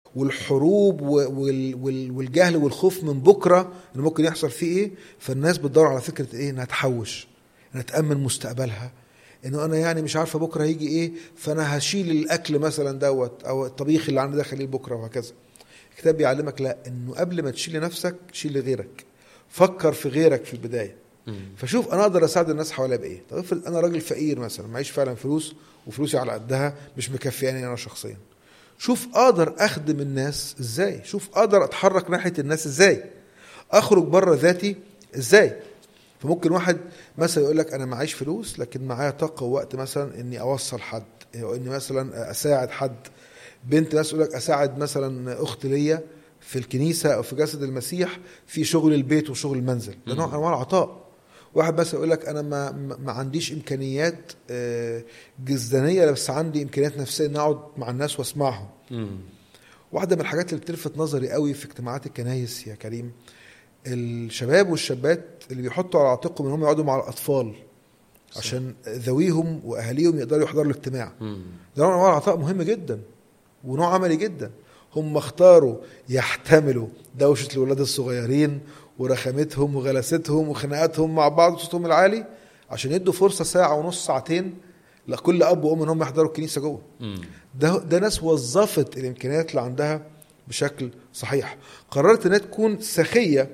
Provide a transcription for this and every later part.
والحروب وال- وال- والجهل والخوف من بكره اللي ممكن يحصل فيه ايه فالناس بتدور على فكره ايه انها تحوش انها تامن مستقبلها انه انا يعني مش عارفه بكره هيجي ايه فانا هشيل الاكل مثلا دوت او الطبيخ اللي عندي ده خليه بكره وهكذا الكتاب بيعلمك لا انه قبل ما تشيل لنفسك شيل لغيرك فكر في غيرك في البدايه فشوف انا اقدر اساعد الناس حواليا بايه طب افرض انا راجل فقير مثلا معيش فعلا فلوس وفلوسي على قدها مش مكفياني انا شخصيا شوف اقدر اخدم الناس ازاي شوف اقدر اتحرك ناحيه الناس ازاي اخرج بره ذاتي ازاي فممكن واحد مثلا يقول لك انا معيش فلوس لكن معايا طاقه ووقت مثلا اني اوصل حد او اني مثلا اساعد حد بنت ناس يقول لك اساعد مثلا اخت ليا في الكنيسه او في جسد المسيح في شغل البيت وشغل المنزل ده نوع من انواع العطاء واحد مثلا يقول لك انا ما ما ما عنديش امكانيات آه، جسدانيه بس عندي امكانيات نفسيه ان اقعد مع الناس واسمعهم واحده من الحاجات اللي بتلفت نظري قوي في اجتماعات الكنايس يا كريم الشباب والشابات اللي بيحطوا على عاتقهم ان هم يقعدوا مع الاطفال عشان ذويهم واهاليهم يقدروا يحضروا الاجتماع ده نوع من انواع العطاء مهم جدا ونوع عملي جدا هم اختاروا يحتملوا دوشه الولاد الصغيرين ورخامتهم وغلاستهم وخناقاتهم مع بعض وصوتهم العالي عشان يدوا فرصه ساعه ونص ساعتين لكل اب وام ان هم يحضروا الكنيسه جوه ده ده ناس وظفت الامكانيات اللي عندها بشكل صحيح قررت انها تكون سخيه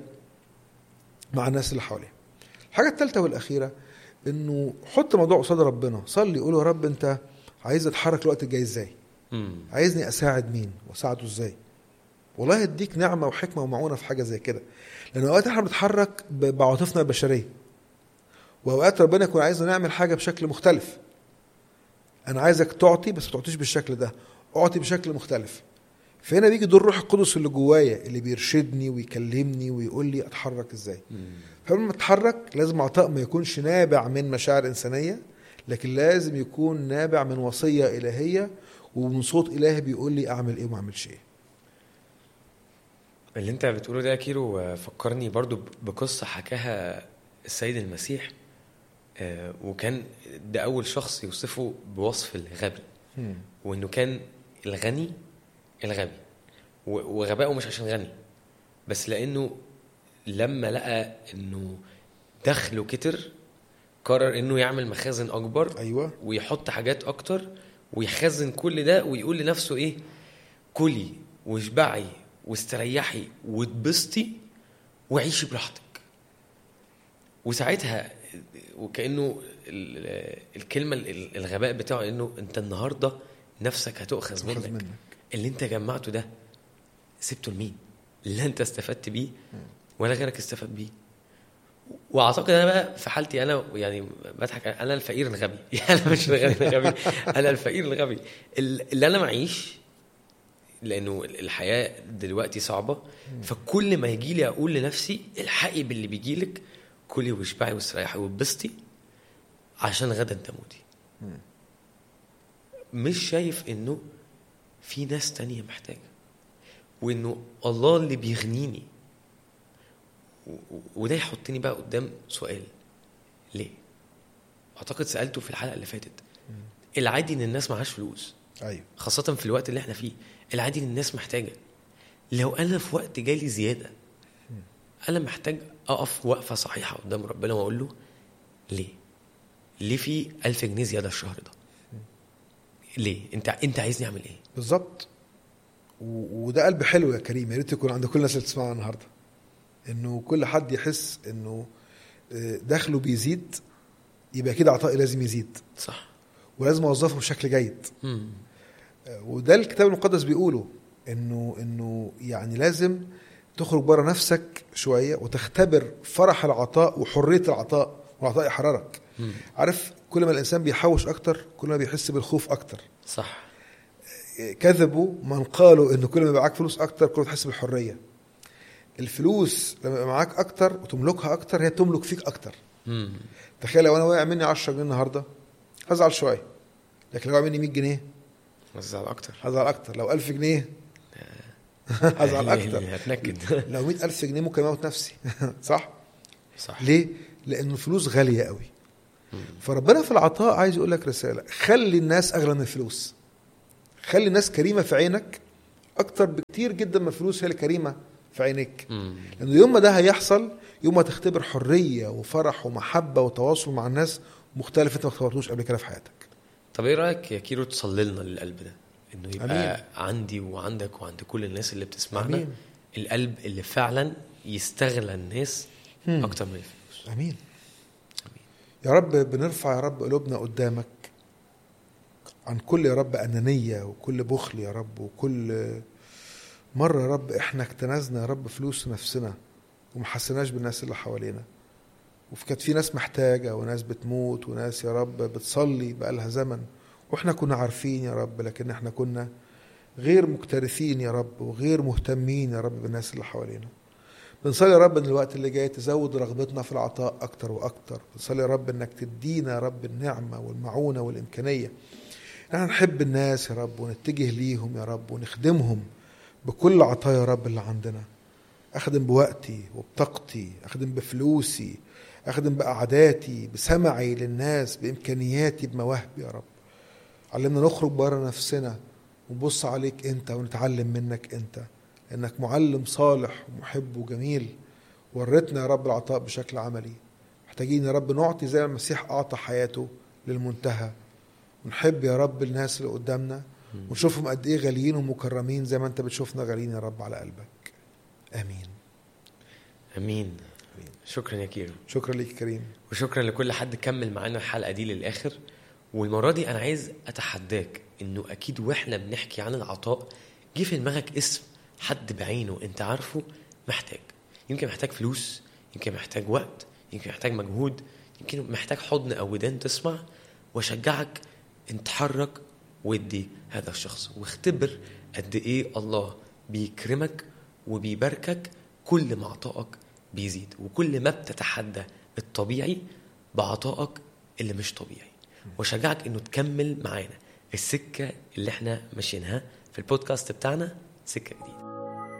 مع الناس اللي حواليها الحاجه الثالثه والاخيره انه حط موضوع قصاد ربنا صلي قول يا رب انت عايز اتحرك الوقت الجاي ازاي عايزني اساعد مين واساعده ازاي والله يديك نعمه وحكمه ومعونه في حاجه زي كده لان اوقات احنا بنتحرك ب- بعواطفنا البشريه واوقات ربنا يكون عايزنا نعمل حاجه بشكل مختلف انا عايزك تعطي بس ما تعطيش بالشكل ده اعطي بشكل مختلف فهنا بيجي دور الروح القدس اللي جوايا اللي بيرشدني ويكلمني ويقول لي اتحرك ازاي فلما اتحرك لازم عطاء ما يكونش نابع من مشاعر انسانيه لكن لازم يكون نابع من وصيه الهيه ومن صوت الهي بيقول لي اعمل ايه وما اعملش ايه اللي انت بتقوله ده يا كيرو آه، فكرني برضو ب- بقصة حكاها السيد المسيح آه، وكان ده أول شخص يوصفه بوصف الغبي وإنه كان الغني الغبي و- وغبائه مش عشان غني بس لأنه لما لقى إنه دخله كتر قرر إنه يعمل مخازن أكبر ايوه ويحط حاجات اكتر ويخزن كل ده ويقول لنفسه ايه كلي واشبعي واستريحي واتبسطي وعيشي براحتك وساعتها وكانه ال- الكلمه ال- الغباء بتاعه انه انت النهارده نفسك هتؤخذ تؤخذ منك. منك. اللي انت جمعته ده سبته لمين لا انت استفدت بيه ولا غيرك استفاد بيه واعتقد انا بقى في حالتي انا يعني بضحك انا الفقير الغبي يعني انا مش الغني الغبي انا الفقير الغبي ال- اللي انا معيش لانه الحياه دلوقتي صعبه فكل ما يجي لي اقول لنفسي الحقي باللي بيجي لك كلي واشبعي واستريحي واتبسطي عشان غدا تموتي مش شايف انه في ناس تانية محتاجة وانه الله اللي بيغنيني و- و- وده يحطني بقى قدام سؤال ليه؟ اعتقد سألته في الحلقة اللي فاتت العادي ان الناس معهاش فلوس ايوه خاصة في الوقت اللي احنا فيه العادي ان الناس محتاجة لو انا في وقت جالي زيادة انا محتاج اقف وقفة صحيحة قدام ربنا واقول له ليه؟ ليه في ألف جنيه زيادة الشهر ده؟ ليه؟ انت انت عايزني اعمل ايه؟ بالظبط و- وده قلب حلو يا كريم يا ريت يكون عند كل الناس اللي بتسمعنا النهارده انه كل حد يحس انه آه، دخله بيزيد يبقى كده عطائي لازم يزيد صح ولازم اوظفه بشكل جيد مم. آه، وده الكتاب المقدس بيقوله انه انه يعني لازم تخرج بره نفسك شويه وتختبر فرح العطاء وحريه العطاء والعطاء يحررك مم. عارف كل ما الانسان بيحوش اكتر كل ما بيحس بالخوف اكتر صح كذبوا من قالوا ان كل ما يبقى معاك فلوس اكتر كل ما تحس بالحريه الفلوس لما يبقى معاك اكتر وتملكها اكتر هي تملك فيك اكتر مم. تخيل لو انا واقع مني 10 جنيه النهارده هزعل شويه لكن لو وقع مني 100 جنيه وزع اكتر هزعل اكتر لو 1000 جنيه هزعل اكتر هتنكد لو 100000 جنيه ممكن اموت نفسي صح صح ليه لان الفلوس غاليه قوي فربنا في العطاء عايز يقول لك رساله خلي الناس اغلى من الفلوس خلي الناس كريمه في عينك اكتر بكتير جدا من الفلوس هي الكريمه في عينيك مم. لانه يوم ما ده هيحصل يوم ما تختبر حريه وفرح ومحبه وتواصل مع الناس مختلف انت ما اختبرتوش قبل كده في حياتك طب ايه رايك يا كيرو تصلي لنا للقلب ده انه يبقى أمين. أمين. عندي وعندك وعند كل الناس اللي بتسمعنا أمين. القلب اللي فعلا يستغلى الناس هم. اكتر من الفلوس امين يا رب بنرفع يا رب قلوبنا قدامك عن كل يا رب انانيه وكل بخل يا رب وكل مره يا رب احنا اكتنزنا يا رب فلوس نفسنا وما حسيناش بالناس اللي حوالينا وكانت في ناس محتاجه وناس بتموت وناس يا رب بتصلي بقالها زمن واحنا كنا عارفين يا رب لكن احنا كنا غير مكترثين يا رب وغير مهتمين يا رب بالناس اللي حوالينا بنصلي يا رب ان الوقت اللي جاي تزود رغبتنا في العطاء اكتر واكتر بنصلي يا رب انك تدينا يا رب النعمه والمعونه والامكانيه احنا نحب الناس يا رب ونتجه ليهم يا رب ونخدمهم بكل عطايا يا رب اللي عندنا اخدم بوقتي وبطاقتي اخدم بفلوسي اخدم بقعداتي بسمعي للناس بامكانياتي بمواهبي يا رب علمنا نخرج بره نفسنا ونبص عليك انت ونتعلم منك انت انك معلم صالح ومحب وجميل وريتنا يا رب العطاء بشكل عملي محتاجين يا رب نعطي زي ما المسيح اعطى حياته للمنتهى ونحب يا رب الناس اللي قدامنا ونشوفهم قد ايه غاليين ومكرمين زي ما انت بتشوفنا غاليين يا رب على قلبك امين امين شكرا يا كيرو شكرا ليك يا كريم وشكرا لكل حد كمل معانا الحلقه دي للاخر والمره دي انا عايز اتحداك انه اكيد واحنا بنحكي عن العطاء جه في دماغك اسم حد بعينه انت عارفه محتاج يمكن محتاج فلوس يمكن محتاج وقت يمكن محتاج مجهود يمكن محتاج حضن او ودان تسمع واشجعك ان تحرك وادي هذا الشخص واختبر قد ايه الله بيكرمك وبيباركك كل ما عطائك بيزيد وكل ما بتتحدى الطبيعي بعطائك اللي مش طبيعي واشجعك انه تكمل معانا السكه اللي احنا ماشيينها في البودكاست بتاعنا سكه جديده